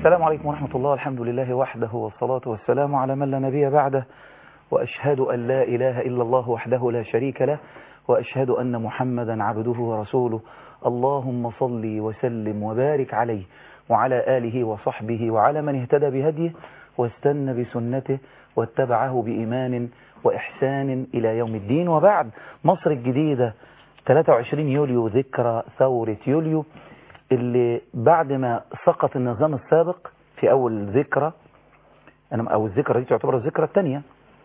السلام عليكم ورحمة الله الحمد لله وحده والصلاة والسلام على من لا نبي بعده وأشهد أن لا إله إلا الله وحده لا شريك له وأشهد أن محمدا عبده ورسوله اللهم صل وسلم وبارك عليه وعلى آله وصحبه وعلى من اهتدى بهديه واستنى بسنته واتبعه بإيمان وإحسان إلى يوم الدين وبعد مصر الجديدة 23 يوليو ذكرى ثورة يوليو اللي بعد ما سقط النظام السابق في أول ذكرى أنا أو الذكرى دي تعتبر الذكرى الثانية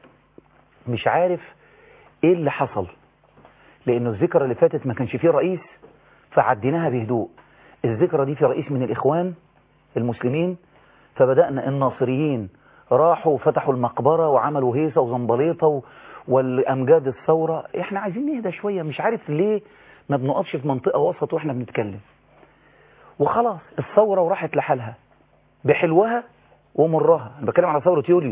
مش عارف إيه اللي حصل لأنه الذكرى اللي فاتت ما كانش فيه رئيس فعديناها بهدوء الذكرى دي في رئيس من الإخوان المسلمين فبدأنا الناصريين راحوا وفتحوا المقبرة وعملوا هيصة وزنبليطة و... والأمجاد الثورة احنا عايزين نهدى شوية مش عارف ليه ما بنقفش في منطقة وسط واحنا بنتكلم وخلاص الثورة وراحت لحالها بحلوها ومرها انا بتكلم على ثورة يوليو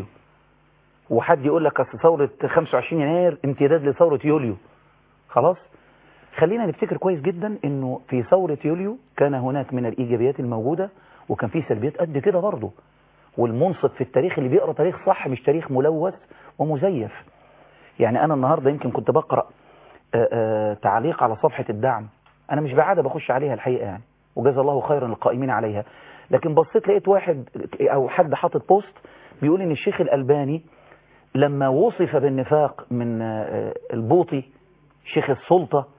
وحد يقول لك اصل ثورة 25 يناير امتداد لثورة يوليو خلاص خلينا نفتكر كويس جدا انه في ثورة يوليو كان هناك من الايجابيات الموجودة وكان في سلبيات قد كده برضه والمنصف في التاريخ اللي بيقرا تاريخ صح مش تاريخ ملوث ومزيف يعني انا النهارده يمكن كنت بقرا آآ آآ تعليق على صفحة الدعم انا مش بعادة بخش عليها الحقيقة يعني وجزا الله خيرا القائمين عليها لكن بصيت لقيت واحد او حد حاطط بوست بيقول ان الشيخ الالباني لما وصف بالنفاق من البوطي شيخ السلطة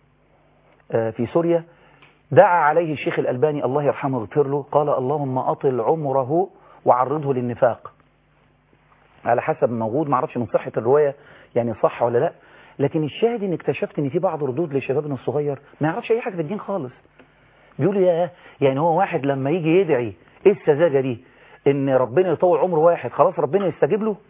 في سوريا دعا عليه الشيخ الألباني الله يرحمه ويغفر له قال اللهم أطل عمره وعرضه للنفاق على حسب موجود معرفش من صحة الرواية يعني صح ولا لا لكن الشاهد ان اكتشفت ان في بعض ردود لشبابنا الصغير ما يعرفش اي حاجة في الدين خالص بيقول يا يعني هو واحد لما يجي يدعي ايه السذاجة دي ان ربنا يطول عمر واحد خلاص ربنا يستجيب له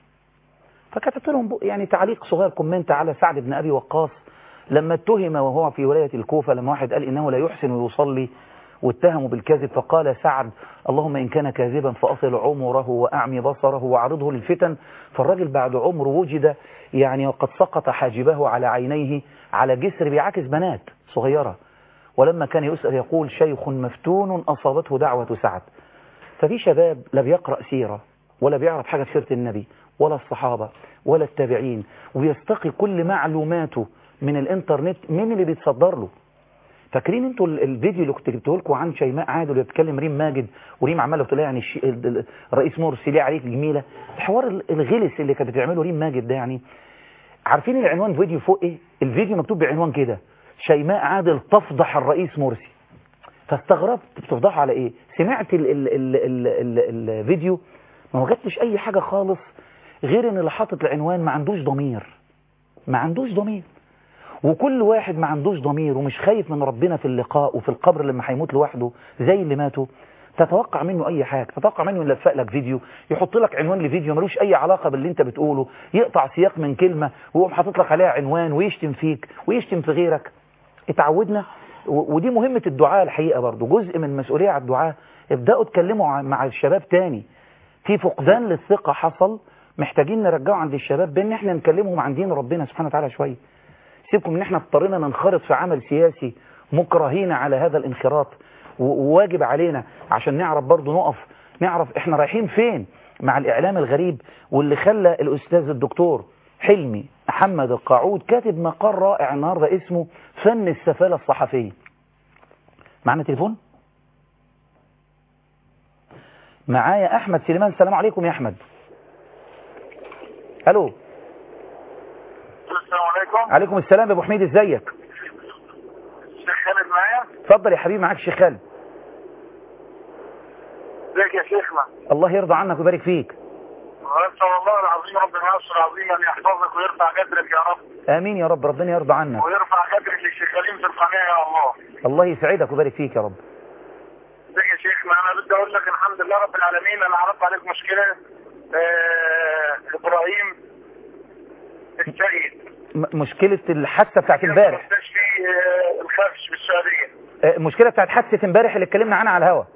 فكتبت لهم يعني تعليق صغير كومنت على سعد بن ابي وقاص لما اتهم وهو في ولاية الكوفة لما واحد قال إنه لا يحسن يصلي واتهموا بالكذب فقال سعد اللهم إن كان كاذبا فأصل عمره وأعمي بصره وعرضه للفتن فالراجل بعد عمر وجد يعني وقد سقط حاجبه على عينيه على جسر بيعاكس بنات صغيرة ولما كان يسأل يقول شيخ مفتون أصابته دعوة سعد ففي شباب لا بيقرأ سيرة ولا بيعرف حاجة في سيرة النبي ولا الصحابة ولا التابعين ويستقي كل معلوماته من الانترنت مين اللي بيتصدر له فاكرين انتوا الفيديو اللي كنت جبته لكم عن شيماء عادل اللي بتكلم ريم ماجد وريم عماله تقول يعني الشي... الرئيس مرسي ليه عليك جميله الحوار الغلس اللي كانت بتعمله ريم ماجد ده يعني عارفين العنوان فيديو فوق ايه الفيديو مكتوب بعنوان كده شيماء عادل تفضح الرئيس مرسي فاستغربت بتفضحه على ايه سمعت ال ال ال ال ال الفيديو ما وجدتش اي حاجه خالص غير ان اللي حاطط العنوان ما عندوش ضمير ما عندوش ضمير وكل واحد ما عندوش ضمير ومش خايف من ربنا في اللقاء وفي القبر لما هيموت لوحده زي اللي ماتوا تتوقع منه اي حاجة تتوقع منه يلفق لك فيديو يحط لك عنوان لفيديو ملوش اي علاقة باللي انت بتقوله يقطع سياق من كلمة ويقوم حاطط لك عليها عنوان ويشتم فيك ويشتم في غيرك اتعودنا ودي مهمة الدعاء الحقيقة برضو جزء من مسؤولية على الدعاء ابدأوا اتكلموا مع الشباب تاني في فقدان للثقة حصل محتاجين نرجعه عند الشباب بان احنا نكلمهم عن دين ربنا سبحانه وتعالى شوية سيبكم ان احنا اضطرينا ننخرط في عمل سياسي مكرهين على هذا الانخراط وواجب علينا عشان نعرف برضو نقف نعرف احنا رايحين فين مع الاعلام الغريب واللي خلى الاستاذ الدكتور حلمي محمد القاعود كاتب مقال رائع النهارده اسمه فن السفالة الصحفية معنا تليفون معايا احمد سليمان السلام عليكم يا احمد الو السلام عليكم عليكم السلام يا ابو حميد ازيك الشيخ خالد معايا اتفضل يا حبيبي معاك شيخ خالد ازيك يا شيخنا الله يرضى عنك ويبارك فيك واسال الله العظيم رب العرش العظيم ان يحفظك ويرفع قدرك يا رب امين يا رب ربنا يرضى عنك ويرفع قدرك للشيخ خليل في القناه يا الله الله يسعدك ويبارك فيك يا رب ازيك يا شيخنا انا بدي اقول لك الحمد لله رب العالمين انا عرضت عليك مشكله آه ابراهيم السيد م- مشكلة الحادثة بتاعت امبارح مستشفى آه الخفش بالسعوديه آه، المشكلة بتاعت حادثة امبارح اللي اتكلمنا عنها على الهوا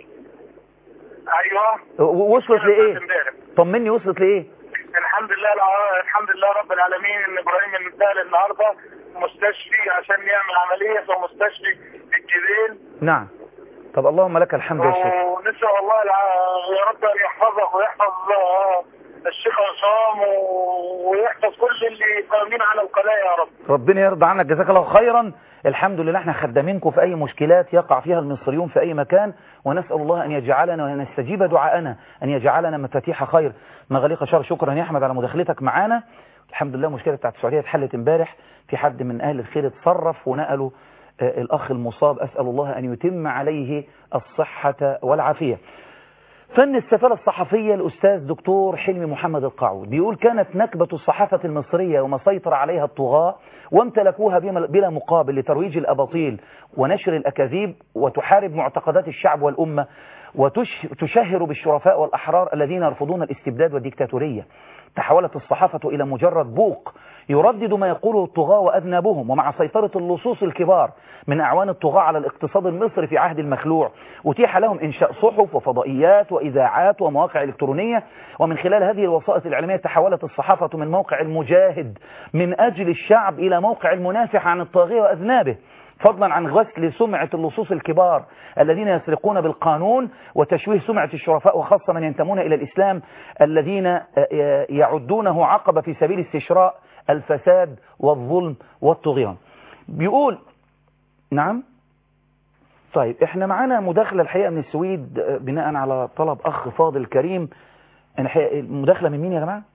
ايوه و- وصلت لايه امبارح طمني وصلت لايه الحمد لله الحمد لله رب العالمين ان ابراهيم المثال النهارده مستشفي عشان يعمل عمليه في مستشفى الجبال نعم طب اللهم لك الحمد والشكر ونسأل الله الع- يا رب أن يحفظك ويحفظ آه، الشيخ عصام و- ويحفظ كل اللي قائمين على القناة يا رب ربنا يرضى عنك جزاك الله خيرا الحمد لله احنا خدامينكم في اي مشكلات يقع فيها المصريون في اي مكان ونسأل الله ان يجعلنا وان يستجيب دعاءنا ان يجعلنا مفاتيح خير مغاليق شر شكرا يا احمد على مداخلتك معانا الحمد لله المشكله بتاعت السعوديه اتحلت امبارح في حد من اهل الخير اتصرف ونقلوا آه، الاخ المصاب اسال الله ان يتم عليه الصحه والعافيه فن السفالة الصحفية الأستاذ دكتور حلمي محمد القعود بيقول كانت نكبة الصحافة المصرية وما سيطر عليها الطغاة وامتلكوها بما- بلا مقابل لترويج الأباطيل ونشر الأكاذيب وتحارب معتقدات الشعب والأمة وتشهر بالشرفاء والأحرار الذين يرفضون الاستبداد والديكتاتورية تحولت الصحافة إلى مجرد بوق يردد ما يقوله الطغاة وأذنابهم ومع سيطرة اللصوص الكبار من أعوان الطغاة على الاقتصاد المصري في عهد المخلوع أتيح لهم إنشاء صحف وفضائيات وإذاعات ومواقع إلكترونية ومن خلال هذه الوسائط الإعلامية تحولت الصحافة من موقع المجاهد من أجل الشعب إلى موقع المنافح عن الطاغية وأذنابه فضلا عن غسل سمعة اللصوص الكبار الذين يسرقون بالقانون وتشويه سمعة الشرفاء وخاصة من ينتمون إلى الإسلام الذين آه، آه، يعدونه عقبة في سبيل استشراء الفساد والظلم والطغيان بيقول نعم طيب احنا معانا مداخلة الحقيقة من السويد آه، بناء على طلب أخ فاضل كريم الحقيقة المداخلة من مين يا جماعة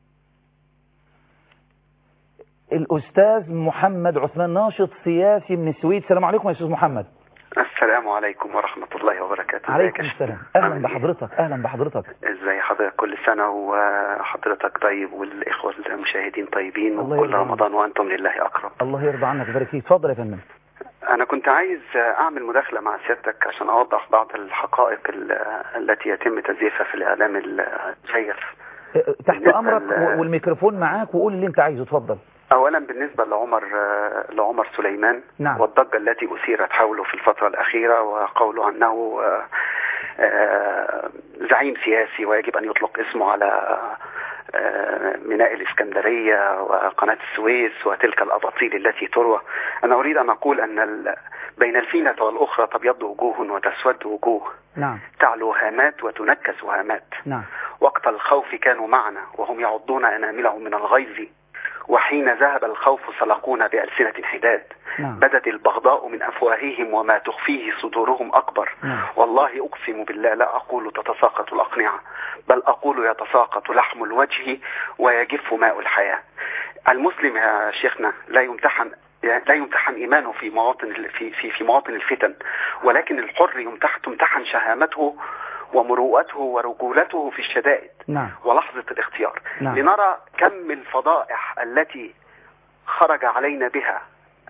الأستاذ محمد عثمان ناشط سياسي من السويد السلام عليكم يا أستاذ محمد السلام عليكم ورحمة الله وبركاته عليكم ازيك يا السلام شيخ؟ أهلا عامل إيه؟ بحضرتك أهلا بحضرتك ازاي حضرتك كل سنة وحضرتك طيب والإخوة المشاهدين طيبين الله وكل يرضى عنك. رمضان وأنتم لله أقرب الله يرضى عنك ويبارك فيك اتفضل يا فندم أنا كنت عايز أعمل مداخلة مع سيادتك عشان أوضح بعض الحقائق ال- التي يتم تزييفها في الإعلام الجيف اه، تحت بالنسبة أمرك ل- و- والميكروفون معاك وقول اللي أنت عايزه اتفضل أولا بالنسبة لعمر لعمر سليمان نعم. والضجة التي أثيرت حوله في الفترة الأخيرة وقوله أنه آه، آه، زعيم سياسي ويجب أن يطلق اسمه على آه، ميناء الإسكندرية وقناة السويس وتلك الأباطيل التي تروى أنا أريد أن أقول أن ال- بين الفينة والأخرى تبيض وجوه وتسود وجوه نعم تعلو هامات وتنكس هامات نعم وقت الخوف كانوا معنا وهم يعضون أناملهم من الغيظ وحين ذهب الخوف سلقونا بألسنة حداد نعم بدت البغضاء من أفواههم وما تخفيه صدورهم أكبر نعم. والله أقسم بالله لا أقول تتساقط الأقنعة بل أقول يتساقط لحم الوجه ويجف ماء الحياة المسلم يا شيخنا لا يمتحن لا يمتحن إيمانه في مواطن في في في مواطن الفتن ولكن الحر يمتحن تمتحن شهامته ومروءته ورجولته في الشدائد نعم ولحظة الاختيار نعم. لنرى كم الفضائح التي خرج علينا بها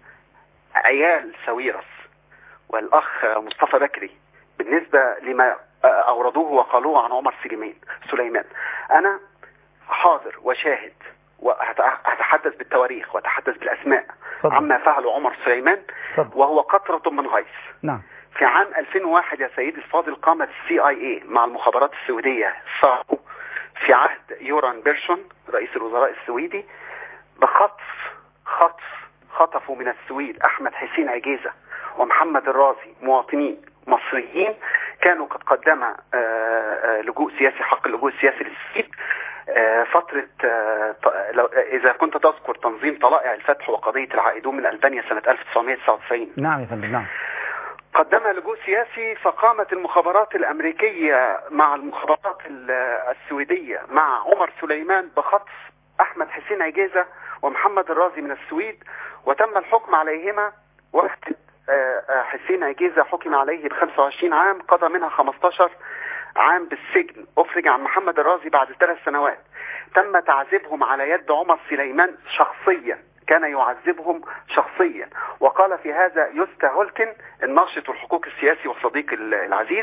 عيال ساويرس والأخ مصطفى بكري بالنسبة لما أوردوه وقالوه عن عمر سليمان سليمان أنا حاضر وشاهد وأتحدث بالتواريخ وأتحدث بالأسماء اتفضل. عما فعله عمر سليمان اتفضل. وهو قطرة من غيث نعم في عام 2001 يا سيدي الفاضل قامت السي اي اي مع المخابرات السويدية صاروا في عهد يوران بيرشون رئيس الوزراء السويدي بخطف خطف خطفوا من السويد احمد حسين عجيزة ومحمد الرازي مواطنين مصريين كانوا قد قدم آه، آه، لجوء سياسي حق اللجوء السياسي للسويد آه، فترة آه، ط- لو- إذا كنت تذكر تنظيم طلائع الفتح وقضية العائدون من ألبانيا سنة 1999 نعم يا فندم نعم قدم لجوء سياسي فقامت المخابرات الأمريكية مع المخابرات ال- السويدية مع عمر سليمان بخطف أحمد حسين عجيزة ومحمد الرازي من السويد وتم الحكم عليهما واحد آه، آه، حسين عجيزة حكم عليه ب 25 عام قضى منها 15 عام بالسجن أفرج عن محمد الرازي بعد ثلاث سنوات تم تعذيبهم على يد عمر سليمان شخصيا كان يعذبهم شخصيا وقال في هذا يوستا هولتن الناشط الحقوق السياسي والصديق ال- العزيز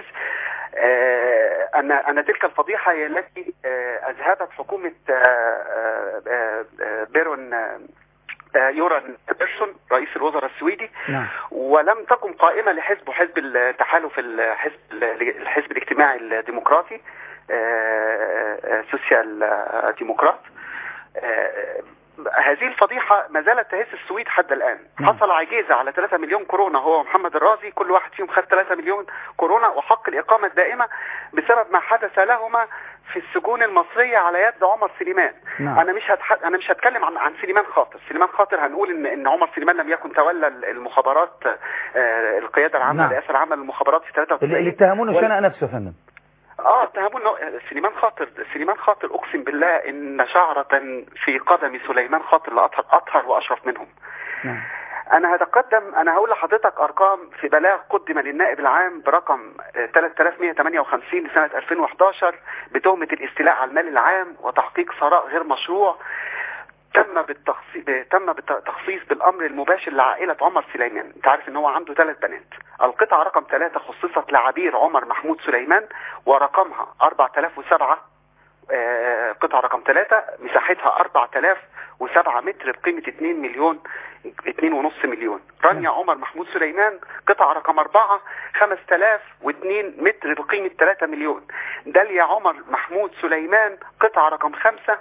آه، أن أن تلك الفضيحة هي التي آه، أذهبت حكومة آه، آه، آه، آه، بيرون آه، آه، يوران بيرسون رئيس الوزراء السويدي نعم ولم تكن قائمة لحزبه حزب التحالف الحزب الحزب الاجتماعي الديمقراطي آه، آه، سوسيال آه، ديمقراط آه، هذه الفضيحة ما زالت تهز السويد حتى الآن نعم. حصل عجيزة على 3 مليون كورونا هو محمد الرازي كل واحد فيهم خد 3 مليون كورونا وحق الإقامة الدائمة بسبب ما حدث لهما في السجون المصرية على يد عمر سليمان نعم. أنا مش هتح... أنا مش هتكلم عن عن سليمان خاطر سليمان خاطر هنقول إن إن عمر سليمان لم يكن تولى المخابرات آه، القيادة العامة نعم. الرئاسة العامة للمخابرات في 93 اللي, اللي اتهمونه ولا- شنق نفسه يا فندم اه اتهموا انه سليمان خاطر سليمان خاطر اقسم بالله ان شعرة في قدم سليمان خاطر لاطهر اطهر واشرف منهم نعم انا هتقدم انا هقول لحضرتك ارقام في بلاغ قدم للنائب العام برقم آه، 3158 لسنة 2011 بتهمة الاستيلاء على المال العام وتحقيق ثراء غير مشروع تم بالتخصيص تم بالتخصيص بالامر المباشر لعائله عمر سليمان انت عارف ان هو عنده ثلاث بنات القطعه رقم ثلاثة خصصت لعبير عمر محمود سليمان ورقمها 4007 آه، قطعه رقم ثلاثة مساحتها 4007 متر بقيمه 2 مليون 2.5 مليون رانيا عمر محمود سليمان قطعه رقم 4 5002 متر بقيمه 3 مليون داليا عمر محمود سليمان قطعه رقم 5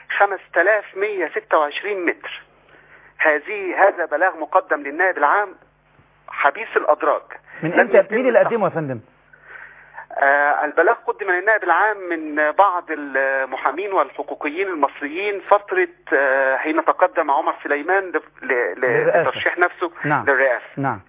5126 متر هذه هذا بلاغ مقدم للنائب العام حبيس الأدراج من لم امتى يتم مين اللي قدمه يا فندم آه البلاغ قدم للنائب العام من بعض المحامين والحقوقيين المصريين فترة آه حين تقدم عمر سليمان ل- ل- للرئاسة. لترشيح نفسه نعم. للرئاسة نعم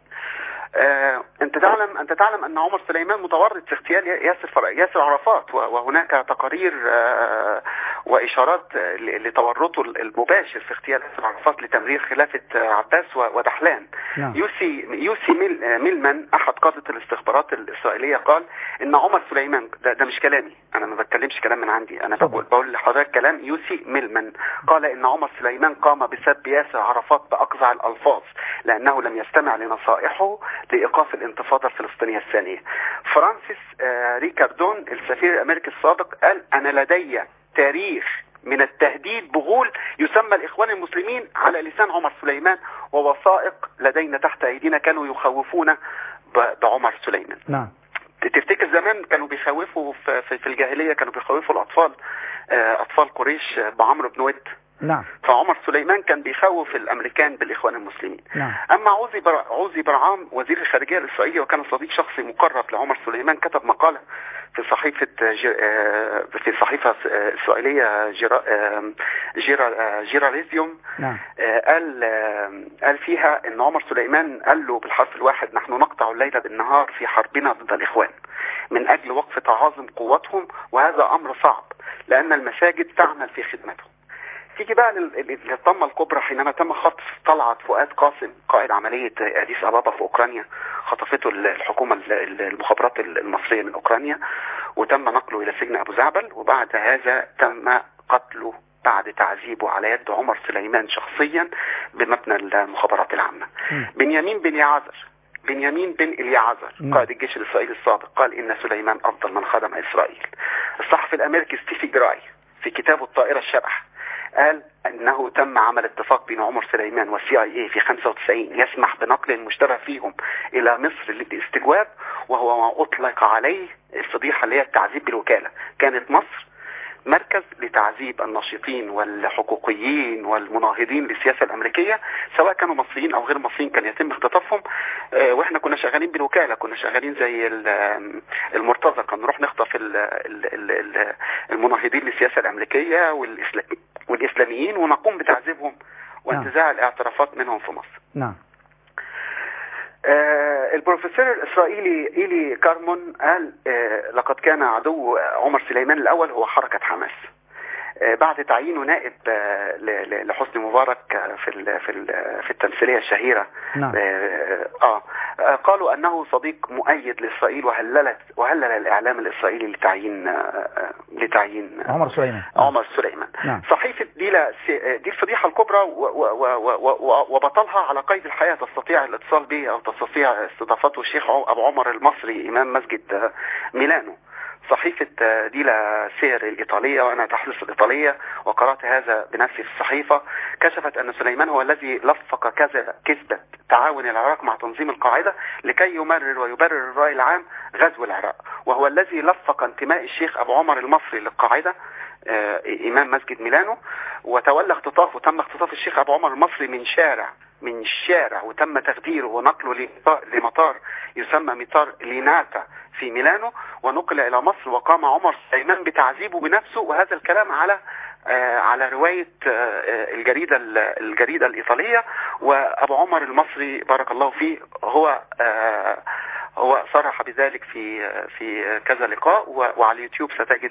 آه، انت تعلم انت تعلم ان عمر سليمان متورط في اغتيال ياسر فر- ياسر عرفات و- وهناك تقارير آه، واشارات آه، ل- لتورطه المباشر في اغتيال ياسر عرفات لتمرير خلافه آه، عباس و- ودحلان نعم. يوسي يوسي ميل آه، ميلمان احد قاده الاستخبارات الاسرائيليه قال ان عمر سليمان ده, ده مش كلامي انا ما بتكلمش كلام من عندي انا اتفضل. بقول بقول لحضرتك كلام يوسي ميلمان قال ان عمر سليمان قام بسب ياسر عرفات باقذع الالفاظ لانه لم يستمع لنصائحه لايقاف الانتفاضه الفلسطينيه الثانيه فرانسيس آه، ريكاردون السفير الامريكي السابق قال انا لدي تاريخ من التهديد بغول يسمى الاخوان المسلمين على لسان عمر سليمان ووثائق لدينا تحت ايدينا كانوا يخوفون ب- بعمر سليمان نعم تفتكر زمان كانوا بيخوفوا في, في, في الجاهليه كانوا بيخوفوا الاطفال آه، اطفال قريش بعمرو بن ود نعم فعمر سليمان كان بيخوف الامريكان بالاخوان المسلمين نعم اما عوزي بر... عوزي برعام وزير الخارجيه الاسرائيلي وكان صديق شخصي مقرب لعمر سليمان كتب مقاله في صحيفه ج... آه، في صحيفه آه، اسرائيليه جيرا... آه، جيرا... آه، جيراليزيوم نعم آه، قال آه، قال فيها ان عمر سليمان قال له بالحرف الواحد نحن نقطع الليل بالنهار في حربنا ضد الاخوان من اجل وقف تعاظم قوتهم وهذا امر صعب لان المساجد تعمل في خدمتهم تيجي بقى لل- للطمة الكبرى حينما تم خطف طلعت فؤاد قاسم قائد عملية أديس أبابا في أوكرانيا خطفته ال- الحكومة ال- ال- المخابرات ال- المصرية من أوكرانيا وتم نقله إلى سجن أبو زعبل وبعد هذا تم قتله بعد تعذيبه على يد عمر سليمان شخصيا بمبنى المخابرات العامة مم. بنيامين بن يعذر بنيامين بن اليعذر نعم. قائد الجيش الإسرائيلي السابق قال إن سليمان أفضل من خدم إسرائيل الصحفي الأمريكي ستيفي جراي في كتابه الطائرة الشبح قال انه تم عمل اتفاق بين عمر سليمان والسي اي اي في 95 يسمح بنقل المشتبه فيهم الى مصر للاستجواب وهو ما اطلق عليه الفضيحه اللي هي التعذيب بالوكاله كانت مصر مركز لتعذيب الناشطين والحقوقيين والمناهضين للسياسه الامريكيه سواء كانوا مصريين او غير مصريين كان يتم اختطافهم آه، واحنا كنا شغالين بالوكاله كنا شغالين زي ال- المرتزقه كنا نروح نخطف ال- ال- ال- ال- المناهضين للسياسه الامريكيه والإسلا- والاسلاميين ونقوم بتعذيبهم وانتزاع الاعترافات منهم في مصر نعم آه، البروفيسور الإسرائيلي إيلي كارمون قال آه، لقد كان عدو عمر سليمان الأول هو حركة حماس آه، بعد تعيينه نائب آه، ل- ل- لحسني مبارك آه، في ال- في ال- في التمثيليه الشهيره نعم. آه, آه, آه قالوا انه صديق مؤيد لاسرائيل وهللت وهلل الاعلام الاسرائيلي لتعيين آه آه، لتعيين آه، عمر سليمان عمر سليمان نعم. صحيفة ديلا سي- دي الفضيحة الكبرى و- و- و- و- و- وبطلها على قيد الحياة تستطيع الاتصال به أو تستطيع استضافته الشيخ عم- أبو عمر المصري إمام مسجد آه، ميلانو صحيفة آه، ديلا سير الإيطالية وأنا تحدث الإيطالية وقرأت هذا بنفسي في الصحيفة كشفت أن سليمان هو الذي لفق كذا كذبة تعاون العراق مع تنظيم القاعدة لكي يمرر ويبرر الرأي العام غزو العراق وهو الذي لفق انتماء الشيخ أبو عمر المصري للقاعدة آه، إمام مسجد ميلانو وتولى اختطافه تم اختطاف الشيخ أبو عمر المصري من شارع من الشارع وتم تخديره ونقله لمطار- لمطار يسمى مطار ليناتا في ميلانو ونقل إلى مصر وقام عمر سليمان بتعذيبه بنفسه وهذا الكلام على آه، على رواية آه، آه، الجريدة ال- الجريدة الإيطالية وأبو عمر المصري بارك الله فيه هو آه، هو صرح بذلك في في كذا لقاء و- وعلى اليوتيوب ستجد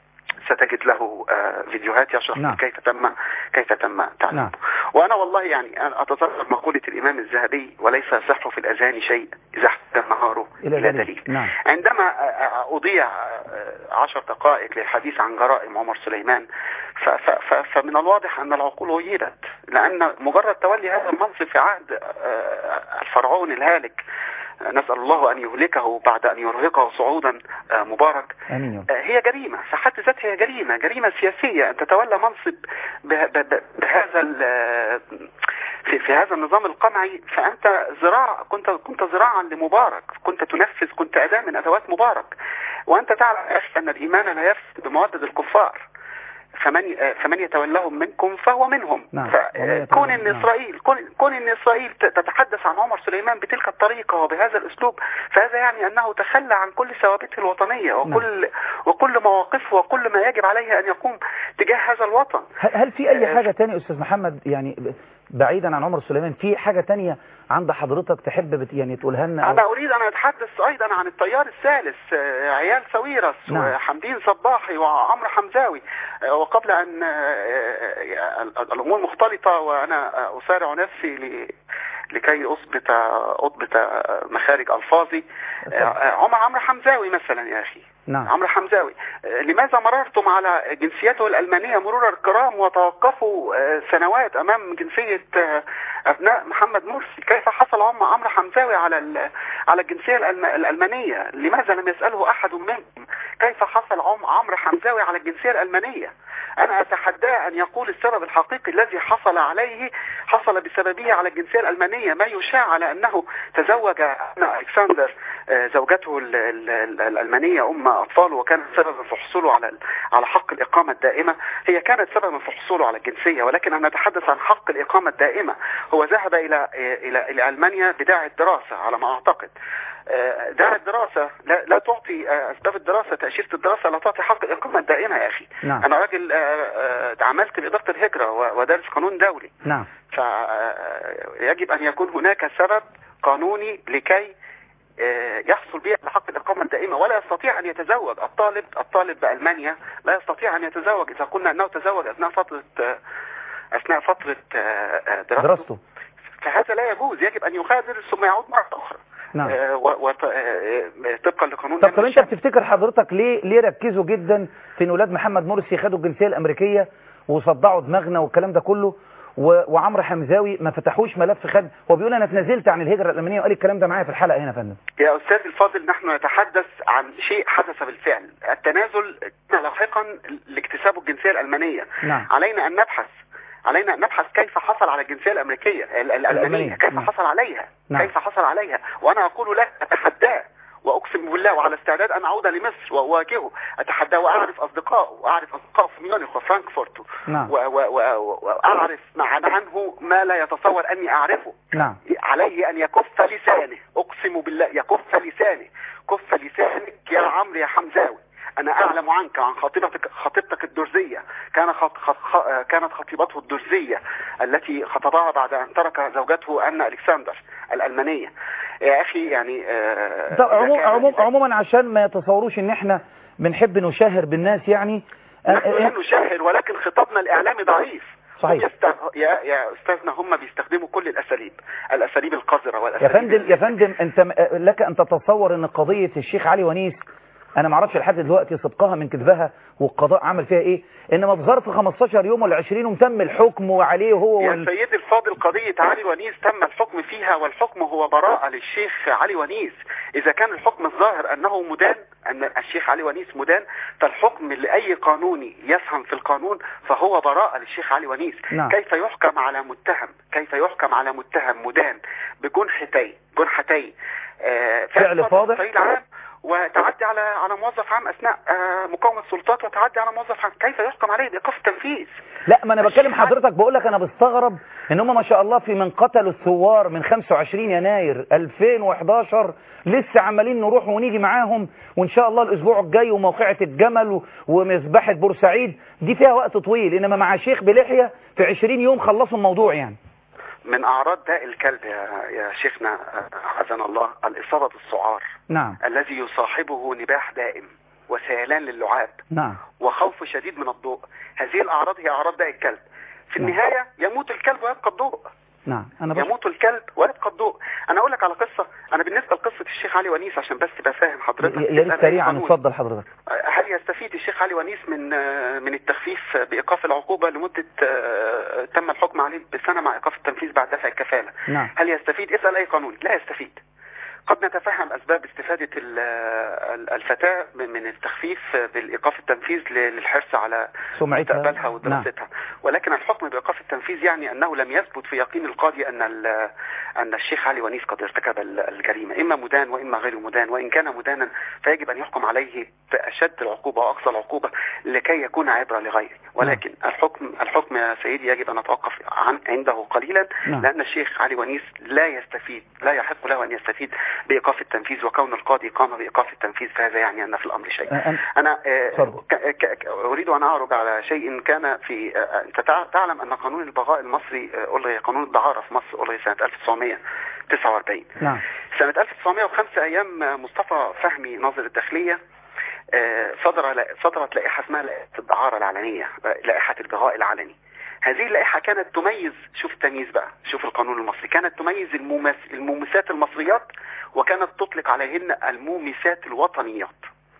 ستجد له آه، فيديوهات يشرح نعم. كيف تم كيف تم تعليمه نعم. وانا والله يعني أنا اتذكر مقولة الامام الذهبي وليس سحر في الاذهان شيء اذا احتاج النهار إلى الى دليل. دليل نعم. عندما آه، اضيع آه، عشر دقائق للحديث عن جرائم عمر سليمان ف- ف- ف- فمن الواضح ان العقول غيبت لان مجرد تولي هذا المنصب في عهد آه، الفرعون الهالك آه، نسال الله ان يهلكه بعد ان يرهقه صعودا آه، مبارك امين يا رب. آه، هي جريمة في حد ذاتها هي جريمة جريمة سياسية أن تتولى منصب به- به- به- بهذا ال- في, في هذا النظام القمعي فأنت ذراع كنت كنت ذراعا لمبارك كنت تنفذ كنت أداة من أدوات مبارك وأنت تعلم يا أخي أن الإيمان لا يفسد بمودد الكفار فمن آه، فمن يتولهم منكم فهو منهم نعم. فكون ومن ان يتولهم- نعم. اسرائيل كون, كون ان اسرائيل ت- تتحدث عن عمر سليمان بتلك الطريقه وبهذا الاسلوب فهذا يعني انه تخلى عن كل ثوابته الوطنيه وكل وكل مواقفه وكل ما يجب عليه ان يقوم تجاه هذا الوطن هل هل في اي آه، حاجة تانية استاذ محمد يعني ب- بعيدا عن عمر سليمان في حاجة تانية عند حضرتك تحب بت يعني تقولها لنا انا أو... اريد ان اتحدث ايضا عن التيار الثالث آه، عيال سويرس نعم. وحمدين صباحي وعمرو حمزاوي آه، وقبل ان آه، آه، ال- الامور مختلطه وانا آه، اسارع نفسي ل- لكي اثبت اضبط مخارج الفاظي آه، آه، عمر عمرو حمزاوي مثلا يا اخي نعم عمرو حمزاوي آه، لماذا مررتم على جنسيته الألمانية مرور الكرام وتوقفوا آه، سنوات أمام جنسية آه، أبناء محمد مرسي كيف حصل عم عمرو حمزاوي على ال- على الجنسية الألم- الألمانية لماذا لم يسأله أحد منكم كيف حصل عم عمرو حمزاوي على الجنسية الألمانية أنا أتحداه أن يقول السبب الحقيقي الذي حصل عليه حصل بسببه على الجنسية الألمانية ما يشاع على أنه تزوج أن ألكسندر آه، زوجته ال- ال- ال- الألمانية أم أطفاله وكانت سببا في حصوله على على حق الإقامة الدائمة هي كانت سببا في حصوله على الجنسية ولكن أنا أتحدث عن حق الإقامة الدائمة هو ذهب إلى إلى إلى ألمانيا بداعي الدراسة على ما أعتقد آه، داعي الدراسة لا, لا تعطي آه، أسباب الدراسة تأشيرة الدراسة لا تعطي حق الإقامة الدائمة يا أخي نعم. أنا راجل آه، آه، عملت بإدارة الهجرة و- ودارس قانون دولي نعم فيجب أن يكون هناك سبب قانوني لكي آه، يحصل به على حق الإقامة الدائمة ولا يستطيع أن يتزوج الطالب الطالب بألمانيا لا يستطيع أن يتزوج إذا قلنا أنه تزوج أثناء فترة آه، أثناء فترة آه، آه، دراسته دراسته فهذا لا يجوز يجب أن يغادر ثم يعود مرة أخرى نعم آه، و- وط- آه، آه، طبقا لقانون طب طب دم انت الشعب. بتفتكر حضرتك ليه ليه ركزوا جدا في ان ولاد محمد مرسي خدوا الجنسيه الامريكيه وصدعوا دماغنا والكلام ده كله و... وعمرو حمزاوي ما فتحوش ملف خد هو بيقول انا اتنازلت عن الهجره الالمانيه وقال الكلام ده معايا في الحلقه هنا يا فندم يا أستاذ الفاضل نحن نتحدث عن شيء حدث بالفعل التنازل كان لاحقا لاكتساب الجنسية الألمانية نعم علينا أن نبحث علينا أن نبحث كيف حصل على الجنسية الأمريكية ال- ال- الألمانية. الألمانية كيف نعم. حصل عليها نعم. كيف حصل عليها وأنا أقول لك أتحداه وأقسم بالله وعلى استعداد أن أعود لمصر وأواجهه أتحداه وأعرف أصدقائه وأعرف أصدقائه في ميونخ وفرانكفورت نعم و- و- و- وأعرف مع عنه ما لا يتصور أني أعرفه نعم عليه أن يكف لسانه أقسم بالله يكف لسانه كف لسانك يا عمرو يا حمزاوي أنا أعلم عنك عن خطيبتك خطيبتك الدرزية كان خط خط خ- كانت خطيبته الدرزية التي خطبها بعد أن ترك زوجته أن ألكسندر الألمانية يا أخي يعني آه، طب إذا عموم كان- عموم عموما عشان ما يتصوروش ان احنا بنحب نشاهر بالناس يعني نحن لا نشاهر ولكن خطابنا الإعلامي ضعيف صحيح. هم يست... يا يا أستاذنا هم بيستخدموا كل الأساليب الأساليب القذرة يا والأساليب فندم يا فندم انت م- لك ان تتصور ان قضيه الشيخ علي ونيس انا ما اعرفش لحد دلوقتي صدقها من كذبها والقضاء عمل فيها ايه انما في ظرف 15 يوم ولا 20 يوم تم الحكم وعليه هو يا وال... سيدي الفاضل قضية علي ونيس تم الحكم فيها والحكم هو براءة للشيخ علي ونيس إذا كان الحكم الظاهر أنه مدان أن الشيخ علي ونيس مدان فالحكم لأي قانوني يفهم في القانون فهو براءة للشيخ علي ونيس نعم. كيف يحكم على متهم كيف يحكم على متهم مدان بجنحتين جنحتين آه، فعل فعل فاضح. الصعيد العام وتعدي على على موظف عام اثناء آه، مقاومه سلطات وتعدي على موظف عام كيف يحكم عليه بايقاف التنفيذ لا ما انا بكلم الشيخ حضرتك بقول لك انا بستغرب ان هم ما شاء الله في من قتلوا الثوار من 25 يناير 2011 لسه عمالين نروح ونيجي معاهم وان شاء الله الاسبوع الجاي وموقعة الجمل و- ومذبحة بورسعيد دي فيها وقت طويل انما مع شيخ بلحية في 20 يوم خلصوا الموضوع يعني من اعراض داء الكلب يا يا شيخنا آه، عزنا الله الاصابه بالسعار نعم الذي يصاحبه نباح دائم وسيلان للعاب نعم وخوف شديد من الضوء هذه الأعراض هي أعراض داء الكلب في نعم. النهاية يموت الكلب ويبقى الضوء نعم انا بس يموت الكلب ويبقى الضوء أنا أقول لك على قصة أنا بالنسبة لقصة الشيخ علي ونيس عشان بس تبقى فاهم حضرتك يا ريت تسأل أي سريعا قانون. اتفضل حضرتك هل يستفيد الشيخ علي ونيس من آه، من التخفيف بإيقاف العقوبة لمدة آه، تم الحكم عليه بسنة مع إيقاف التنفيذ بعد دفع الكفالة نعم هل يستفيد اسأل أي قانون لا يستفيد قد نتفهم أسباب استفادة ال- ال- الفتاة من من التخفيف بالإيقاف التنفيذ ل- للحرص على سمعتها مستقبلها نعم ودراستها ولكن الحكم بإيقاف التنفيذ يعني أنه لم يثبت في يقين القاضي أن ال- أن الشيخ علي ونيس قد ارتكب ال- الجريمة إما مدان وإما غير مدان وإن كان مدانا فيجب أن يحكم عليه بأشد العقوبة وأقصى العقوبة لكي يكون عبرة لغيره ولكن الحكم الحكم يا سيدي يجب أن نتوقف عن عنده قليلا نعم. لأن الشيخ علي ونيس لا يستفيد لا يحق له أن يستفيد بإيقاف التنفيذ وكون القاضي قام بإيقاف التنفيذ فهذا يعني أن في الأمر شيء أ- أن- أنا آه، اتفضل. ك- ك- ك- أريد أن أعرض على شيء كان في آه، أنت تع- تعلم أن قانون البغاء المصري آه، ألغي قانون الدعارة في مصر ألغي سنة 1949 نعم سنة 1905 أيام آه، مصطفى فهمي ناظر الداخلية آه، صدر صدرت لائحة اسمها لائحة الدعارة العلنية آه، لائحة البغاء العلني هذه اللائحة كانت تميز شوف التمييز بقى شوف القانون المصري كانت تميز الممس المومسات المصريات وكانت تطلق عليهن المومسات الوطنيات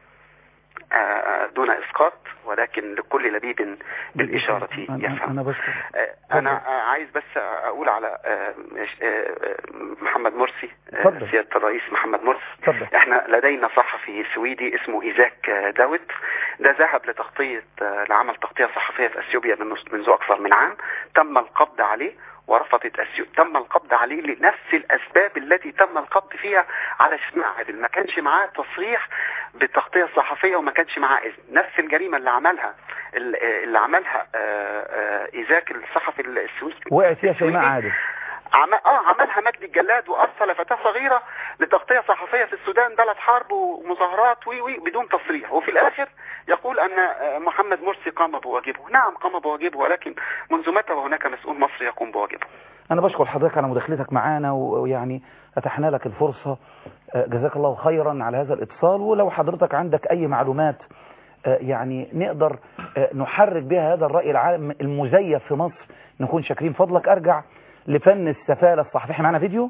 آه، دون إسقاط ولكن لكل لبيب بالإشارة أنا- يفهم انا بشكر آه، انا آه، عايز بس اقول على آه، آه، آه، محمد مرسي آه، اتفضل. سياده الرئيس محمد مرسي اتفضل احنا لدينا صحفي سويدي اسمه ايزاك آه، داوت ده ذهب لتغطيه آه، لعمل تغطيه صحفيه في اثيوبيا منذ منذ اكثر من عام تم القبض عليه ورفضت اثيوبيا تم القبض عليه لنفس الاسباب التي تم القبض فيها على اسماع عادل ما كانش معاه تصريح بالتغطيه الصحفيه وما كانش معاه اذن نفس الجريمه اللي عملها اللي عملها آه، آه، ايزاك الصحفي السويدي وقعت فيها شيماء السويدي. عادل عم... اه عملها مجدي الجلاد وارسل فتاه صغيره لتغطيه صحفيه في السودان بلد حرب ومظاهرات وي وي بدون تصريح وفي الاخر يقول ان آه، محمد مرسي قام بواجبه نعم قام بواجبه ولكن منذ متى وهناك مسؤول مصري يقوم بواجبه أنا بشكر حضرتك على مداخلتك معانا و- ويعني أتحنا لك الفرصة آه، جزاك الله خيرا على هذا الاتصال ولو حضرتك عندك أي معلومات آه، يعني نقدر آه، نحرك بها هذا الرأي العام المزيف في مصر نكون شاكرين فضلك أرجع لفن السفالة الصحفي احنا معانا فيديو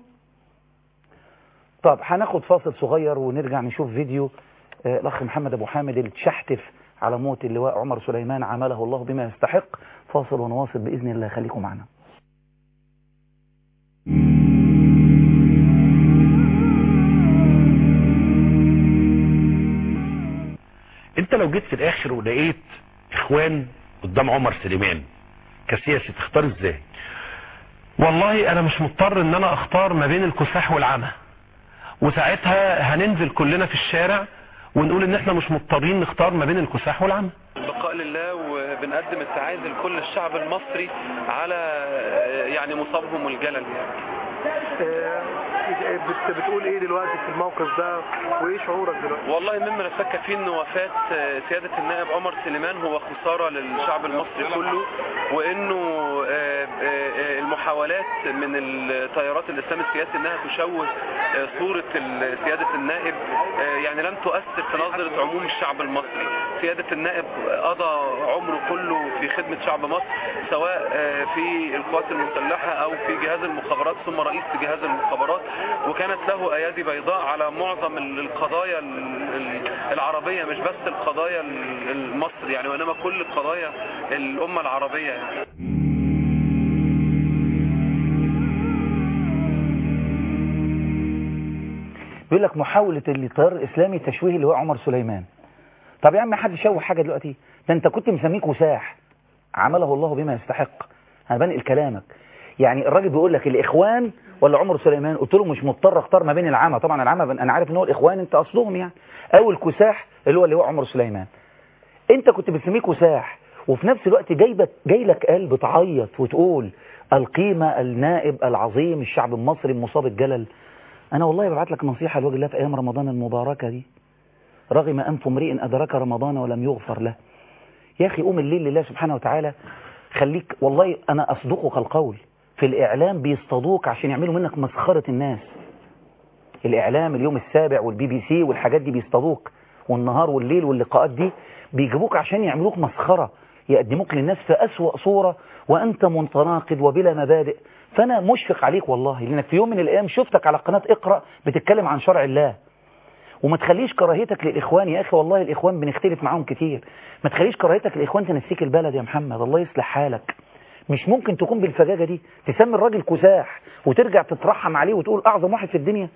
طب هناخد فاصل صغير ونرجع نشوف فيديو آه، الأخ محمد أبو حامد التشحتف على موت اللواء عمر سليمان عمله الله بما يستحق فاصل ونواصل بإذن الله خليكم معنا انت لو جيت في الاخر ولقيت اخوان قدام عمر سليمان كسياسي تختار ازاي والله انا مش مضطر ان انا اختار ما بين الكفاح والعمى وساعتها هننزل كلنا في الشارع ونقول ان احنا مش مضطرين نختار ما بين الكفاح والعمى البقاء لله وبنقدم التعازي لكل الشعب المصري على آه، يعني مصابهم الجلل يعني بت- بتقول ايه دلوقتي في الموقف ده وايه شعورك دلوقتي والله مما لا شك فيه ان وفاه آه، سياده النائب عمر سليمان هو خساره للشعب المصري كله وانه آه، آه، آه، المحاولات من التيارات الاسلام السياسي انها تشوه آه، صوره ال- سياده النائب آه، يعني لم تؤثر في نظره عموم الشعب المصري سياده النائب قضى عمره كله في خدمه شعب مصر سواء آه، في القوات المسلحه او في جهاز المخابرات ثم رئيس جهاز المخابرات وكانت له ايادي بيضاء على معظم ال- القضايا ال- ال- العربيه مش بس القضايا ال- المصري يعني وانما كل قضايا الامه العربيه يعني. بيقول لك محاولة التيار الإسلامي تشويه اللواء عمر سليمان طب يا عم حد يشوه حاجة دلوقتي ده انت كنت مسميه كساح عمله الله بما يستحق انا بنقل كلامك يعني الراجل بيقول لك الاخوان ولا عمر سليمان قلت له مش مضطر اختار ما بين العامه طبعا العامه انا عارف ان هو الاخوان انت قصدهم يعني او الكساح اللي هو اللي هو عمر سليمان انت كنت بتسميه كساح وفي نفس الوقت جايبك جاي لك قلب تعيط وتقول القيمه النائب العظيم الشعب المصري المصاب الجلل انا والله ببعت لك نصيحه لوجه الله في ايام رمضان المباركه دي رغم انف امرئ ادرك رمضان ولم يغفر له يا اخي قوم الليل لله سبحانه وتعالى خليك والله انا اصدقك القول في الاعلام بيصطادوك عشان يعملوا منك مسخره الناس الاعلام اليوم السابع والبي بي سي والحاجات دي بيصطادوك والنهار والليل واللقاءات دي بيجيبوك عشان يعملوك مسخره يقدموك للناس في أسوأ صورة وأنت متناقض وبلا مبادئ فأنا مشفق عليك والله لأنك في يوم من الأيام شفتك على قناة اقرأ بتتكلم عن شرع الله وما تخليش كراهيتك للإخوان يا أخي والله الإخوان بنختلف معاهم كتير ما تخليش كراهيتك للإخوان تنسيك البلد يا محمد الله يصلح حالك مش ممكن تكون بالفجاجة دي تسمي الراجل كساح وترجع تترحم عليه وتقول أعظم واحد في الدنيا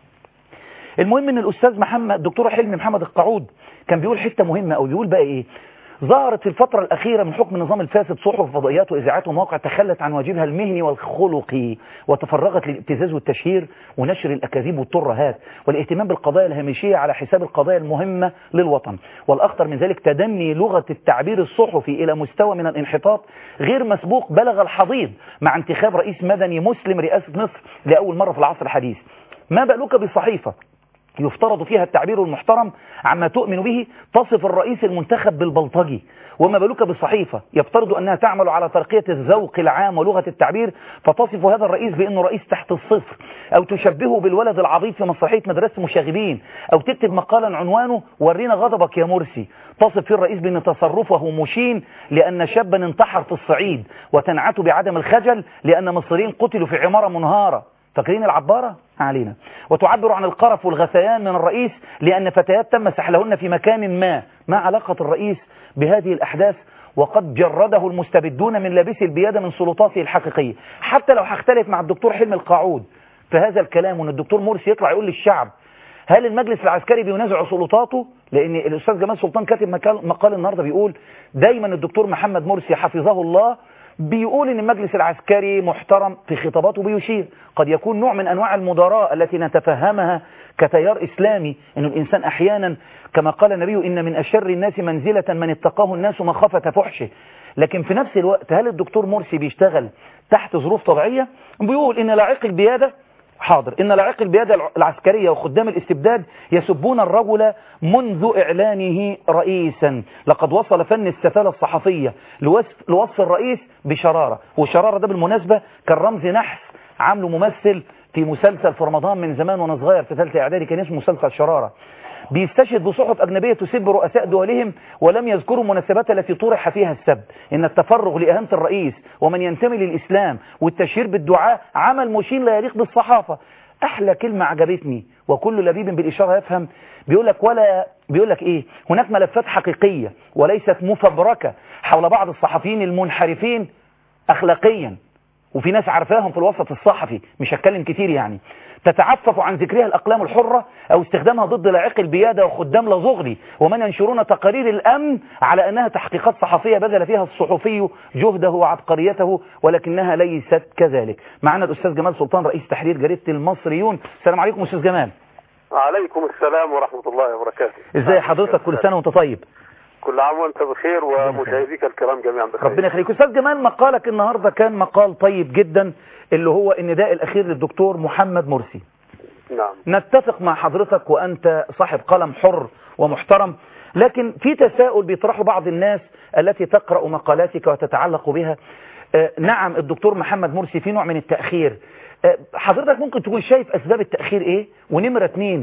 المهم ان الأستاذ محمد الدكتور حلمي محمد القعود كان بيقول حتة مهمة أو بيقول بقى إيه ظهرت في الفترة الأخيرة من حكم النظام الفاسد صحف وفضائيات وإذاعات ومواقع تخلت عن واجبها المهني والخلقي وتفرغت للابتزاز والتشهير ونشر الأكاذيب والترهات والاهتمام بالقضايا الهامشية على حساب القضايا المهمة للوطن والأخطر من ذلك تدني لغة التعبير الصحفي إلى مستوى من الانحطاط غير مسبوق بلغ الحضيض مع انتخاب رئيس مدني مسلم رئاسة مصر لأول مرة في العصر الحديث ما بالك بصحيفة يفترض فيها التعبير المحترم عما تؤمن به تصف الرئيس المنتخب بالبلطجي وما بالك بالصحيفة يفترض أنها تعمل على ترقية الذوق العام ولغة التعبير فتصف هذا الرئيس بأنه رئيس تحت الصفر أو تشبهه بالولد العبيط في مسرحية مدرسة مشاغبين أو تكتب مقالا عنوانه ورينا غضبك يا مرسي تصف فيه الرئيس بأن تصرفه مشين لأن شابا انتحر في الصعيد وتنعته بعدم الخجل لأن مصريين قتلوا في عمارة منهارة فاكرين العبارة علينا وتعبر عن القرف والغثيان من الرئيس لأن فتيات تم سحلهن في مكان ما ما علاقة الرئيس بهذه الأحداث وقد جرده المستبدون من لابس البيادة من سلطاته الحقيقية حتى لو هختلف مع الدكتور حلمي القاعود في هذا الكلام وان الدكتور مرسي يطلع يقول للشعب هل المجلس العسكري بينازع سلطاته لان الاستاذ جمال سلطان كاتب مقال, مقال النهارده بيقول دايما الدكتور محمد مرسي حفظه الله بيقول ان المجلس العسكري محترم في خطاباته بيشير قد يكون نوع من انواع المداراة التي نتفهمها كتيار اسلامي ان الانسان احيانا كما قال النبي ان من اشر الناس منزلة من اتقاه الناس مخافة فحشه لكن في نفس الوقت هل الدكتور مرسي بيشتغل تحت ظروف طبيعية بيقول ان لاعق البيادة حاضر إن لاعق البيادة العسكرية وخدام الاستبداد يسبون الرجل منذ إعلانه رئيسا لقد وصل فن السفالة الصحفية لوصف, لوصف الرئيس بشرارة والشرارة ده بالمناسبة كان رمز نحس عامله ممثل في مسلسل في رمضان من زمان وانا صغير في ثالثه اعدادي كان اسمه مسلسل شرارة بيستشهد بصحف أجنبية تسب رؤساء دولهم ولم يذكروا المناسبات التي طرح فيها السب إن التفرغ لإهانة الرئيس ومن ينتمي للإسلام والتشهير بالدعاء عمل مشين لا يليق بالصحافة أحلى كلمة عجبتني وكل لبيب بالإشارة يفهم بيقول لك ولا بيقول لك إيه هناك ملفات حقيقية وليست مفبركة حول بعض الصحفيين المنحرفين أخلاقيا وفي ناس عارفاهم في الوسط الصحفي مش هتكلم كتير يعني تتعفف عن ذكرها الأقلام الحرة أو استخدامها ضد لاعق البيادة وخدام لزغلي ومن ينشرون تقارير الأمن على أنها تحقيقات صحفية بذل فيها الصحفي جهده وعبقريته ولكنها ليست كذلك معنا الأستاذ جمال سلطان رئيس تحرير جريدة المصريون السلام عليكم أستاذ جمال عليكم السلام ورحمة الله وبركاته ازاي حضرتك كل سنة وانت طيب كل عام وانت بخير ومشاهديك الكرام جميعا بخير ربنا يخليك استاذ جمال مقالك النهاردة كان مقال طيب جدا اللي هو النداء الأخير للدكتور محمد مرسي نعم نتفق مع حضرتك وأنت صاحب قلم حر ومحترم لكن في تساؤل بيطرحه بعض الناس التي تقرأ مقالاتك وتتعلق بها آه نعم الدكتور محمد مرسي في نوع من التأخير آه حضرتك ممكن تكون شايف أسباب التأخير إيه ونمرة اتنين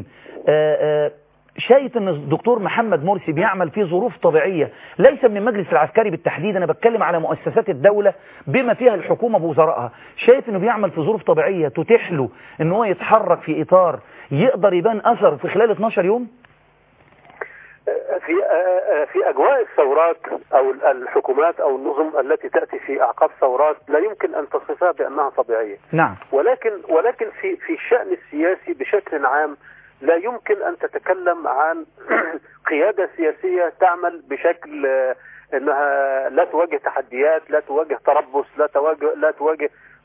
آه شايف ان الدكتور محمد مرسي بيعمل في ظروف طبيعية ليس من المجلس العسكري بالتحديد انا بتكلم على مؤسسات الدولة بما فيها الحكومة بوزرائها شايف انه بيعمل في ظروف طبيعية تتيح له ان هو يتحرك في اطار يقدر يبان اثر في خلال 12 يوم في في اجواء الثورات او الحكومات او النظم التي تاتي في اعقاب ثورات لا يمكن ان تصفها بانها طبيعيه نعم ولكن ولكن في في الشان السياسي بشكل عام لا يمكن أن تتكلم عن قيادة سياسية تعمل بشكل أنها لا تواجه تحديات لا تواجه تربص لا تواجه, لا تواجه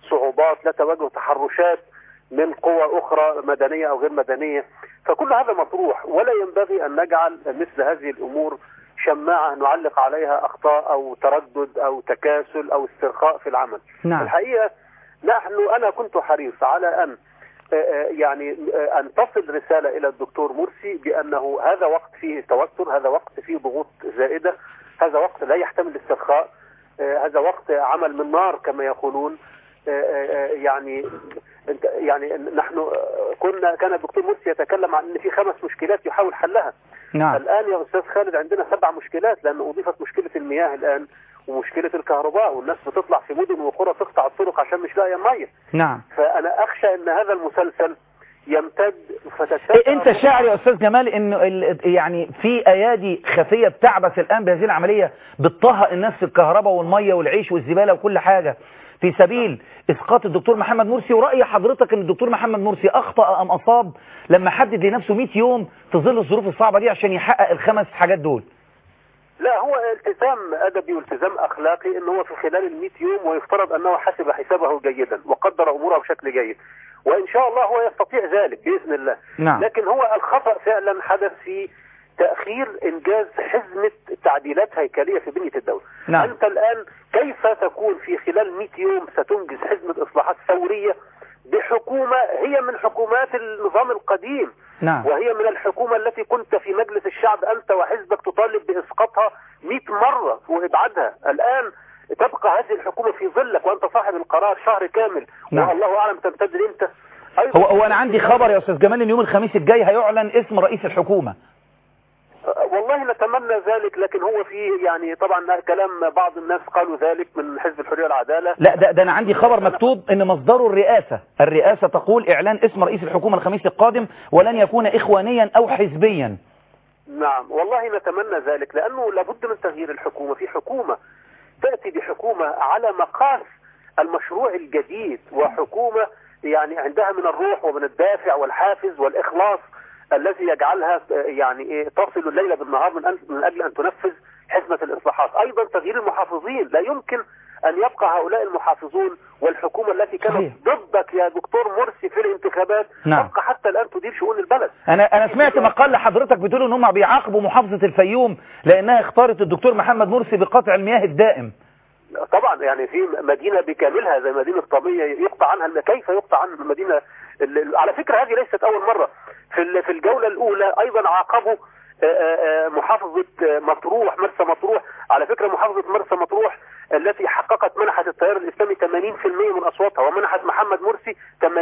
صعوبات لا تواجه تحرشات من قوى أخرى مدنية أو غير مدنية فكل هذا مطروح ولا ينبغي أن نجعل مثل هذه الأمور شماعة نعلق عليها أخطاء أو تردد أو تكاسل أو استرخاء في العمل نعم. الحقيقة نحن أنا كنت حريص على أن آه، آه، يعني آه، أن تصل رسالة إلى الدكتور مرسي بأنه هذا وقت فيه توتر هذا وقت فيه ضغوط زائدة هذا وقت لا يحتمل الاسترخاء آه، هذا وقت عمل من نار كما يقولون آه، آه، يعني انت يعني نحن آه، كنا كان الدكتور مرسي يتكلم عن ان في خمس مشكلات يحاول حلها نعم الان يا استاذ خالد عندنا سبع مشكلات لان اضيفت مشكله المياه الان ومشكله الكهرباء والناس بتطلع في مدن وقرى تقطع الطرق عشان مش لاقيه ميه نعم فانا اخشى ان هذا المسلسل يمتد فتتسع إيه انت شاعر يا استاذ جمال انه ال- يعني في ايادي خفيه بتعبث الان بهذه العمليه بتطهق الناس في الكهرباء والميه والعيش والزباله وكل حاجه في سبيل اسقاط الدكتور محمد مرسي وراي حضرتك ان الدكتور محمد مرسي اخطا ام اصاب لما حدد لنفسه 100 يوم في ظل الظروف الصعبه دي عشان يحقق الخمس حاجات دول لا هو التزام ادبي والتزام اخلاقي ان هو في خلال ال 100 يوم ويفترض انه حسب حسابه جيدا وقدر اموره بشكل جيد وان شاء الله هو يستطيع ذلك باذن الله نعم. لكن هو الخطا فعلا حدث في تاخير انجاز حزمه تعديلات هيكليه في بنيه الدوله نعم. انت الان كيف تكون في خلال 100 يوم ستنجز حزمه اصلاحات ثوريه بحكومه هي من حكومات النظام القديم نعم وهي من الحكومة التي كنت في مجلس الشعب أنت وحزبك تطالب بإسقاطها 100 مرة وإبعادها الآن تبقى هذه الحكومة في ظلك وأنت صاحب القرار شهر كامل نعم. والله أعلم تمتد إمتى أيضا هو هو انا عندي خبر يا استاذ جمال ان يوم الخميس الجاي هيعلن اسم رئيس الحكومه أه، والله نتمنى ذلك لكن هو في يعني طبعا كلام بعض الناس قالوا ذلك من حزب الحرية والعدالة لا ده, ده انا عندي خبر مكتوب ان مصدره الرئاسة الرئاسة تقول اعلان اسم رئيس الحكومة الخميس القادم ولن يكون اخوانيا او حزبيا نعم والله نتمنى ذلك لأنه لابد من تغيير الحكومة في حكومة تأتي بحكومة على مقاس المشروع الجديد وحكومة يعني عندها من الروح ومن الدافع والحافز والإخلاص الذي يجعلها آه، يعني إيه تصل الليل بالنهار من, أن- من أجل أن تنفذ حزمة الإصلاحات أيضا تغيير المحافظين لا يمكن أن يبقى هؤلاء المحافظون والحكومة التي كانت صحيح. ضدك يا دكتور مرسي في الانتخابات نعم. تبقى حتى الآن تدير شؤون البلد انا انا سمعت مقال لحضرتك بتقول ان هم بيعاقبوا محافظة الفيوم لانها اختارت الدكتور محمد مرسي بقطع المياه الدائم طبعا يعني في مدينة بكاملها زي مدينة طامية يقطع عنها الم- كيف يقطع عنها المدينة ال- ال- على فكرة هذه ليست أول مرة في ال- في الجولة الأولى أيضا عاقبوا آه، آه، آه، محافظة آه، مطروح مرسى مطروح على فكرة محافظة مرسى مطروح التي حققت منحت التيار الإسلامي 80% من أصواتها ومنحت محمد مرسي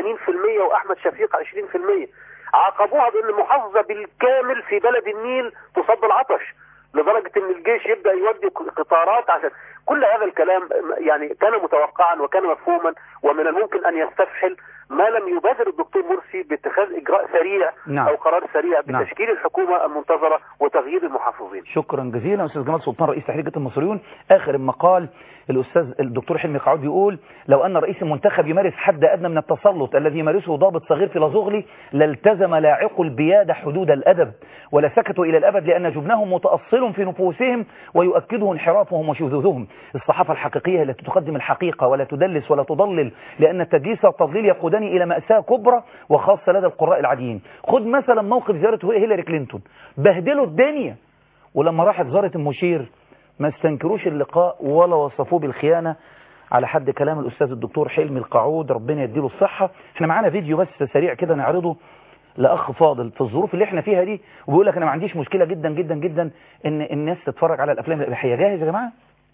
80% وأحمد شفيق 20% عاقبوها بأن المحافظة بالكامل في بلد النيل تصاب بالعطش لدرجة ان الجيش يبدأ يودي قطارات عشان كل هذا الكلام يعني كان متوقعا وكان مفهوما ومن الممكن ان يستفحل ما لم يبادر الدكتور مرسي باتخاذ اجراء سريع نعم. او قرار سريع نعم. بتشكيل الحكومة المنتظرة وتغيير المحافظين شكرا جزيلا استاذ جمال سلطان رئيس تحرير جبهة المصريون اخر المقال الاستاذ الدكتور حلمي قعود بيقول لو ان رئيس المنتخب يمارس حد ادنى من التسلط الذي يمارسه ضابط صغير في لازغلي لالتزم لاعق البيادة حدود الادب ولا سكتوا الى الابد لان جبنهم متاصل في نفوسهم ويؤكده انحرافهم وشذوذهم الصحافه الحقيقيه التي تقدم الحقيقه ولا تدلس ولا تضلل لان التدليس والتضليل يقودان الى ماساه كبرى وخاصه لدى القراء العاديين خد مثلا موقف زياره هيلاري كلينتون بهدلوا الدنيا ولما راحت زارت المشير ما استنكروش اللقاء ولا وصفوه بالخيانة على حد كلام الأستاذ الدكتور حلمي القعود ربنا يديله الصحة احنا معانا فيديو بس سريع كده نعرضه لأخ فاضل في الظروف اللي احنا فيها دي وبيقول لك أنا ما عنديش مشكلة جدا جدا جدا إن الناس تتفرج على الأفلام الإباحية جاهز يا جماعة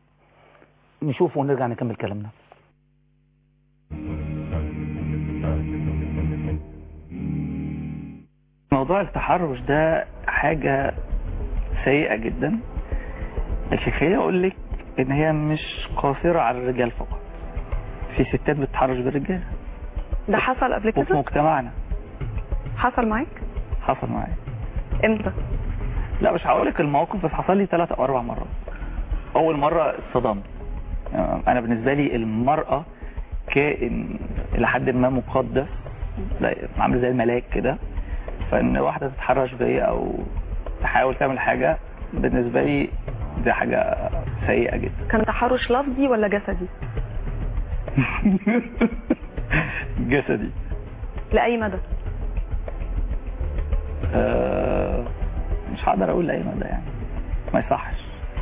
نشوفه ونرجع نكمل كلامنا موضوع التحرش ده حاجة سيئة جدا لكن خليني اقول لك ان هي مش قاصرة على الرجال فقط في ستات بتتحرش بالرجال ده حصل قبل وفي كده مجتمعنا حصل معاك حصل معايا امتى لا مش هقول لك الموقف بس حصل لي ثلاث او اربع مرات اول مرة اتصدمت يعني انا بالنسبة لي المرأة كائن لحد ما مقدس زي عامل زي الملاك كده فان واحدة تتحرش بيا او تحاول تعمل حاجة بالنسبة لي دي حاجة سيئة جدا كان تحرش لفظي ولا جسدي جسدي لأي مدى آه، مش هقدر اقول لاي مدى يعني ما يصحش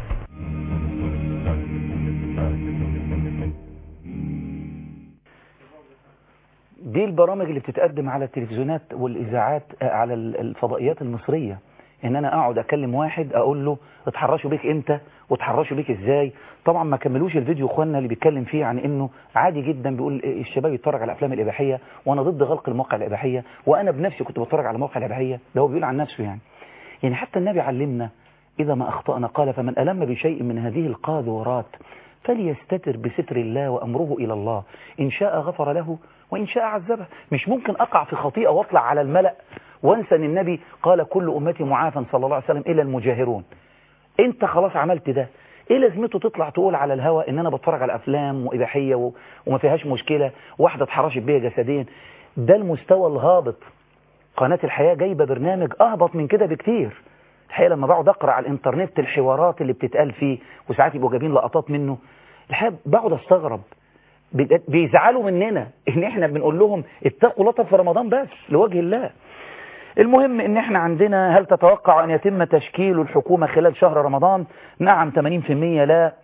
دي البرامج اللي بتتقدم على التلفزيونات والإذاعات آه، على ال- الفضائيات المصرية ان انا اقعد اكلم واحد اقول له اتحرشوا بيك امتى واتحرشوا بيك ازاي طبعا ما كملوش الفيديو اخواننا اللي بيتكلم فيه عن انه عادي جدا بيقول إيه الشباب يتفرج على الافلام الاباحيه وانا ضد غلق المواقع الاباحيه وانا بنفسي كنت بتفرج على المواقع الاباحيه ده هو بيقول عن نفسه يعني يعني حتى النبي علمنا اذا ما اخطانا قال فمن الم بشيء من هذه القاذورات فليستتر بستر الله وامره الى الله ان شاء غفر له وان شاء عذبه مش ممكن اقع في خطيئه واطلع على الملأ وانسى ان النبي قال كل امتي معافى صلى الله عليه وسلم الا المجاهرون انت خلاص عملت ده ايه لازمته تطلع تقول على الهوا ان انا بتفرج على افلام واباحيه و... وما فيهاش مشكله واحده اتحرشت بيا جسديا ده المستوى الهابط قناه الحياه جايبه برنامج اهبط من كده بكتير الحقيقه لما بقعد اقرا على الانترنت الحوارات اللي بتتقال فيه وساعات يبقوا جايبين لقطات منه الحقيقه بقعد استغرب بي- بيزعلوا مننا ان احنا بنقول لهم اتقوا لطف في رمضان بس لوجه الله المهم ان احنا عندنا هل تتوقع ان يتم تشكيل الحكومة خلال شهر رمضان نعم 80% لا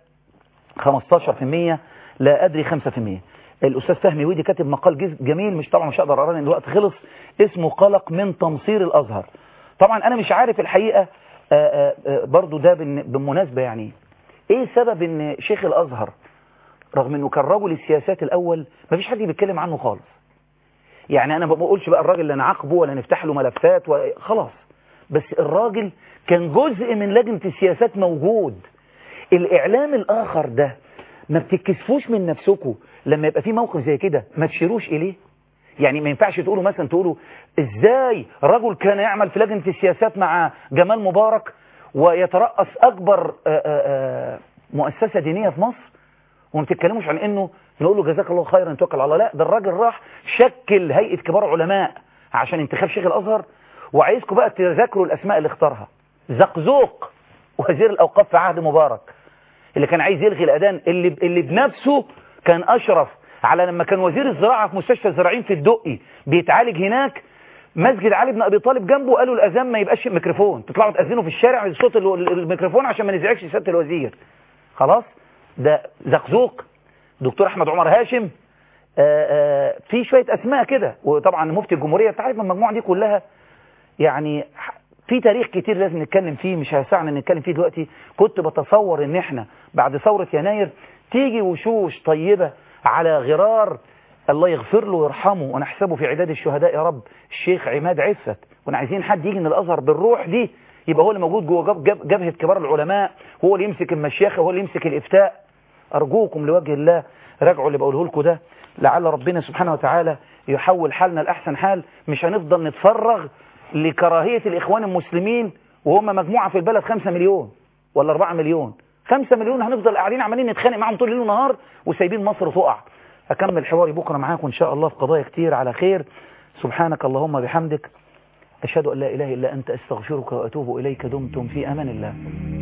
15% لا ادري 5% الاستاذ فهمي ويدي كاتب مقال جز- جميل مش طبعا مش هقدر اقراه لان الوقت خلص اسمه قلق من تمصير الازهر طبعا انا مش عارف الحقيقة آه، آه، آه، برضو ده بالن- بالمناسبة يعني ايه سبب ان شيخ الازهر رغم انه كان رجل السياسات الاول مفيش حد بيتكلم عنه خالص يعني انا ما بقولش بقى الراجل اللي نعاقبه ولا نفتح له ملفات ولا خلاص بس الراجل كان جزء من لجنة السياسات موجود الاعلام الاخر ده ما بتتكسفوش من نفسكم لما يبقى في موقف زي كده ما تشيروش اليه يعني ما ينفعش تقولوا مثلا تقولوا ازاي رجل كان يعمل في لجنة السياسات مع جمال مبارك ويترأس اكبر آآ آآ مؤسسة دينية في مصر وما بتتكلموش عن انه نقول له جزاك الله خيرا توكل على الله لا ده الراجل راح شكل هيئة كبار علماء عشان انتخاب شيخ الازهر وعايزكم بقى تذاكروا الاسماء اللي اختارها زقزوق وزير الاوقاف في عهد مبارك اللي كان عايز يلغي الاذان اللي اللي بنفسه كان اشرف على لما كان وزير الزراعه في مستشفى الزراعين في الدقي بيتعالج هناك مسجد علي بن ابي طالب جنبه قالوا الاذان ما يبقاش ميكروفون تطلعوا تاذنوا في الشارع صوت ال- الميكروفون عشان ما نزعجش سياده الوزير خلاص ده زقزوق دكتور احمد عمر هاشم آآ آآ في شويه اسماء كده وطبعا مفتي الجمهوريه انت عارف المجموعه دي كلها يعني ح- في تاريخ كتير لازم نتكلم فيه مش هيسعنا نتكلم فيه دلوقتي كنت بتصور ان احنا بعد ثورة يناير تيجي وشوش طيبة على غرار الله يغفر له ويرحمه ونحسبه في عداد الشهداء يا رب الشيخ عماد عفت كنا عايزين حد يجي من الازهر بالروح دي يبقى هو اللي موجود جوه جب- جب- جبهة كبار العلماء هو اللي يمسك المشيخة هو اللي يمسك الافتاء ارجوكم لوجه الله راجعوا اللي بقوله لكم ده لعل ربنا سبحانه وتعالى يحول حالنا لاحسن حال مش هنفضل نتفرغ لكراهية الاخوان المسلمين وهم مجموعة في البلد خمسة مليون ولا أربعة مليون خمسة مليون هنفضل قاعدين عمالين نتخانق معاهم طول الليل ونهار وسايبين مصر تقع أكمل حواري بكرة معاكم إن شاء الله في قضايا كتير على خير سبحانك اللهم بحمدك أشهد أن لا إله إلا أنت أستغفرك وأتوب إليك دمتم في أمان الله